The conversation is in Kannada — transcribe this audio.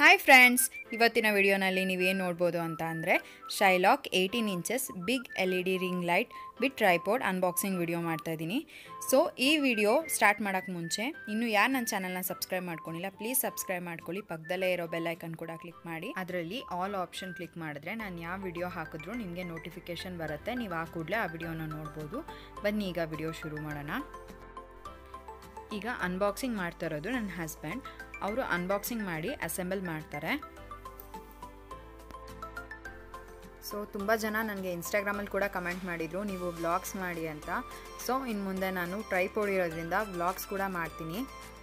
ಹಾಯ್ ಫ್ರೆಂಡ್ಸ್ ಇವತ್ತಿನ ವಿಡಿಯೋನಲ್ಲಿ ನೀವೇನು ನೋಡ್ಬೋದು ಅಂತ ಅಂದರೆ ಶೈಲಾಕ್ eighteen inches big L E D ring light with tripod unboxing video ಮಾಡ್ತಾ ಇದ್ದೀನಿ ಸೊ ಈ ವಿಡಿಯೋ ಸ್ಟಾರ್ಟ್ ಮಾಡೋಕ್ಕೆ ಮುಂಚೆ ಇನ್ನು ಯಾರು ನನ್ನ ಚಾನಲ್ನ ಸಬ್ಸ್ಕ್ರೈಬ್ ಮಾಡ್ಕೊಂಡಿಲ್ಲ ಪ್ಲೀಸ್ ಸಬ್ಸ್ಕ್ರೈಬ್ ಮಾಡ್ಕೊಳ್ಳಿ ಪಕ್ಕದಲ್ಲೇ ಇರೋ ಬೆಲ್ ಐಕನ್ ಕೂಡ ಕ್ಲಿಕ್ ಮಾಡಿ ಅದರಲ್ಲಿ ಆಲ್ ಆಪ್ಷನ್ ಕ್ಲಿಕ್ ಮಾಡಿದ್ರೆ ನಾನು ಯಾವ ವಿಡಿಯೋ ಹಾಕಿದ್ರೂ ನಿಮಗೆ ನೋಟಿಫಿಕೇಶನ್ ಬರುತ್ತೆ ನೀವು ಆ ಕೂಡಲೇ ಆ ವಿಡಿಯೋನ ನೋಡ್ಬೋದು ಬನ್ನಿ ಈಗ ವಿಡಿಯೋ ಶುರು ಮಾಡೋಣ ಈಗ ಅನ್ಬಾಕ್ಸಿಂಗ್ ಮಾಡ್ತಾ ಇರೋದು ನನ್ನ ಹಸ್ಬೆಂಡ್ ಅವರು ಅನ್ಬಾಕ್ಸಿಂಗ್ ಮಾಡಿ ಅಸೆಂಬಲ್ ಮಾಡ್ತಾರೆ ಸೊ ತುಂಬ ಜನ ನನಗೆ ಇನ್ಸ್ಟಾಗ್ರಾಮಲ್ಲಿ ಕೂಡ ಕಮೆಂಟ್ ಮಾಡಿದರು ನೀವು ವ್ಲಾಗ್ಸ್ ಮಾಡಿ ಅಂತ ಸೊ ಇನ್ನು ಮುಂದೆ ನಾನು ಟ್ರೈಪೋಡ್ ಇರೋದ್ರಿಂದ ವ್ಲಾಗ್ಸ್ ಕೂಡ ಮಾಡ್ತೀನಿ